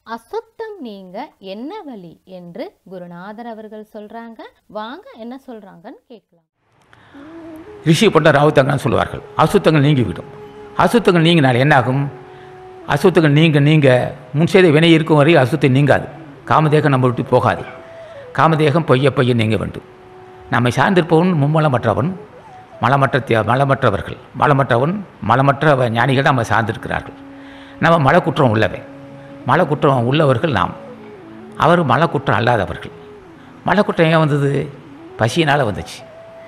அசுத்தம் நீங்க என்ன வழி என்று குருநாதர் அவர்கள் சொல்றாங்க வாங்க என்ன சொல்றாங்கன்னு கேட்கலாம் ரிஷி பண்ண ராவுத்தங்கன்னு சொல்லுவார்கள் அசுத்தங்கள் நீங்கிவிடும் அசுத்தங்கள் நீங்கினால் என்னாகும் அசுத்தங்கள் நீங்க நீங்க முன் செய்த வினை இருக்கும் வரை அசுத்தம் நீங்காது காமதேகம் நம்ம விட்டு போகாது காமதேகம் பொய்ய பொய்ய நீங்க வேண்டும் நம்மை சார்ந்திருப்பவன் மும்மலமற்றவன் மலமற்ற தே- மலமற்றவர்கள் மலமற்றவன் மலமற்ற வ- ஞானிகள் நம்ம சார்ந்திருக்கிறார்கள் நம்ம மலக்குற்றம் உள்ளவன் மலக்குற்றம் உள்ளவர்கள் நாம் அவர் மலக்குற்றம் அல்லாதவர்கள் மலக்குற்றம் ஏன் வந்தது பசியினால் வந்துச்சு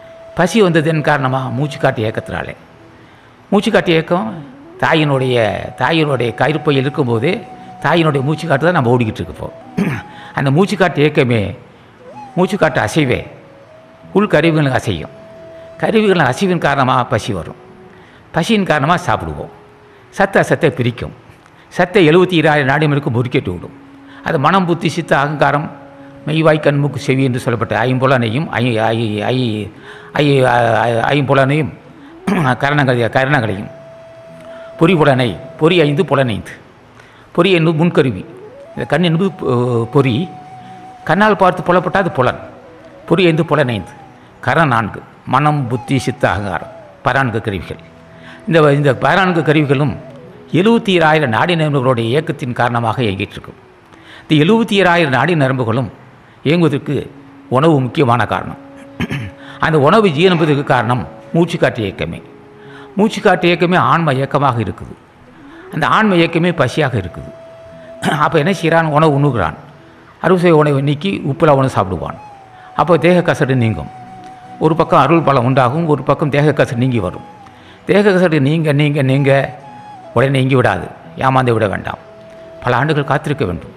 பசி வந்ததன் காரணமாக மூச்சுக்காட்டு ஏக்கத்தினாலே மூச்சுக்காட்டு ஏக்கம் தாயினுடைய தாயினுடைய கருப்பையில் இருக்கும்போதே தாயினுடைய மூச்சுக்காட்டு தான் நம்ம ஓடிக்கிட்டு இருக்கோம் அந்த மூச்சுக்காட்டு ஏக்கமே மூச்சுக்காட்டு அசைவே உள் கருவிகளும் அசையும் கருவிகளின் அசைவின் காரணமாக பசி வரும் பசியின் காரணமாக சாப்பிடுவோம் சத்த சத்தை பிரிக்கும் சத்தை எழுபத்தி இராயிரம் நாடிமருக்கு முறுக்கிட்டு விடும் அது மனம் புத்தி சித்த அகங்காரம் மெய்வாய் கண்முக்கு செவி என்று சொல்லப்பட்ட ஐம்புலனையும் ஐ ஐ ஐ ஐ ஐ- ஐம்புலனையும் கரணங்கள் கரணங்களையும் பொறிபுலனை பொறி ஐந்து புலனைந்து பொறி என்பது முன்கருவி இந்த கண் என்பது பொ- பொறி கண்ணால் பார்த்து புலப்பட்டால் அது புலன் பொறி ஐந்து புலனைந்து கரண் நான்கு மனம் புத்தி சித்த அகங்காரம் பரான்கு கருவிகள் இந்த இந்த பரான்கு கருவிகளும் எழுபத்தி ஆயிரம் நாடி நரம்புகளுடைய இயக்கத்தின் காரணமாக இயங்கிட்டு இருக்கும் இந்த எழுபத்தி ஆயிரம் நாடி நரம்புகளும் இயங்குவதற்கு உணவு முக்கியமான காரணம் அந்த உணவு ஜீரணிப்பதற்கு காரணம் மூச்சுக்காட்டு இயக்கமே மூச்சுக்காட்டு இயக்கமே ஆன்ம இயக்கமாக இருக்குது அந்த ஆன்ம இயக்கமே பசியாக இருக்குது அப்போ என்ன செய்கிறான் உணவு உண்ணுகிறான் அறுசுவை உணவை நீக்கி உப்புல உணவு சாப்பிடுவான் அப்போ தேக கசடு நீங்கும் ஒரு பக்கம் அருள் பலம் உண்டாகும் ஒரு பக்கம் தேக கசடு நீங்கி வரும் தேக கசடு நீங்க நீங்க நீங்க உடனே நீங்கி விடாது ஏமாந்து விட வேண்டாம் பல ஆண்டுகள் காத்திருக்க வேண்டும்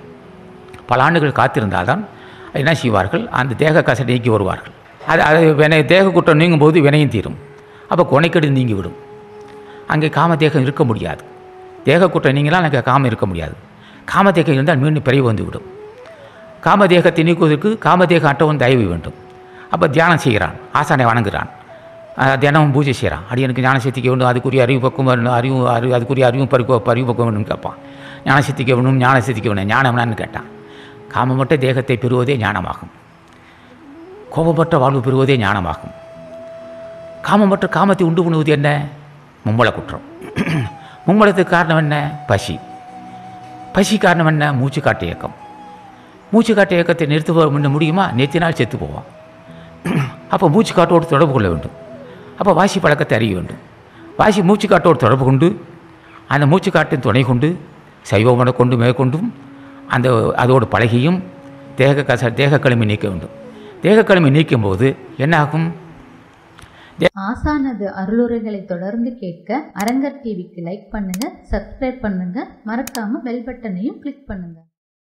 பல ஆண்டுகள் காத்திருந்தால்தான் என்ன செய்வார்கள் அந்த தேக கசடை நீக்கி வருவார்கள் அது அது வினை தேக குற்றம் நீங்கும் போது வினையும் தீரும் அப்போ கொனைக்கெடு நீங்கிவிடும் அங்கே காமதேகம் இருக்க முடியாது தேக குற்றம் நீங்களால் அங்கே காமம் இருக்க முடியாது காமதேகம் இருந்தால் மீண்டும் பிறகு வந்துவிடும் காமதேகத்தை நீக்குவதற்கு காமதேக அட்டவன் தயவு வேண்டும் அப்போ தியானம் செய்கிறான் ஆசானை வணங்குகிறான் அஹ் தினமும் பூஜை செய்கிறான் அடி எனக்கு ஞான சித்திக்க வேண்டும் அதுக்குரிய அறிவு பக்கம் வேணும் அறிவு அறிவு அதுக்குரிய அறிவும் பறிவு பறிவு பக்கம் வேணும்னு கேட்பான் ஞான சித்திக்க வேணும் ஞான சித்திக்க வேணும் ஞானம் என்னன்னு கேட்டான் காமமற்ற தேகத்தை பெறுவதே ஞானமாகும் கோபமற்ற வாழ்வு பெறுவதே ஞானமாகும் காமமற்ற காமத்தை உண்டு பண்ணுவது என்ன மும்மல குற்றம் மும்மலத்துக்கு காரணம் என்ன பசி பசி காரணம் என்ன மூச்சு காட்டு இயக்கம் மூச்சு காட்டு இயக்கத்தை நிறுத்த முன்ன முடியுமா நிறுத்தினால் செத்து போவான் அப்போ மூச்சு காட்டோடு தொடர்பு கொள்ள வேண்டும் அப்போ வாசி பழக்கத்தை அறிய வேண்டும் வாசி மூச்சு காட்டோடு தொடர்பு கொண்டு அந்த மூச்சு காட்டின் துணை கொண்டு சைவமனை கொண்டு மேற்கொண்டும் அந்த அதோடு பழகியும் தேக கச தேக கழுமை நீக்க வேண்டும் தேக கழுமை நீக்கும் போது என்னாகும் ஆசானது அருளுரைகளை தொடர்ந்து கேட்க அரங்கர் டிவிக்கு லைக் பண்ணுங்க சப்ஸ்கிரைப் பண்ணுங்க மறக்காம பெல் பட்டனையும் கிளிக் பண்ணுங்க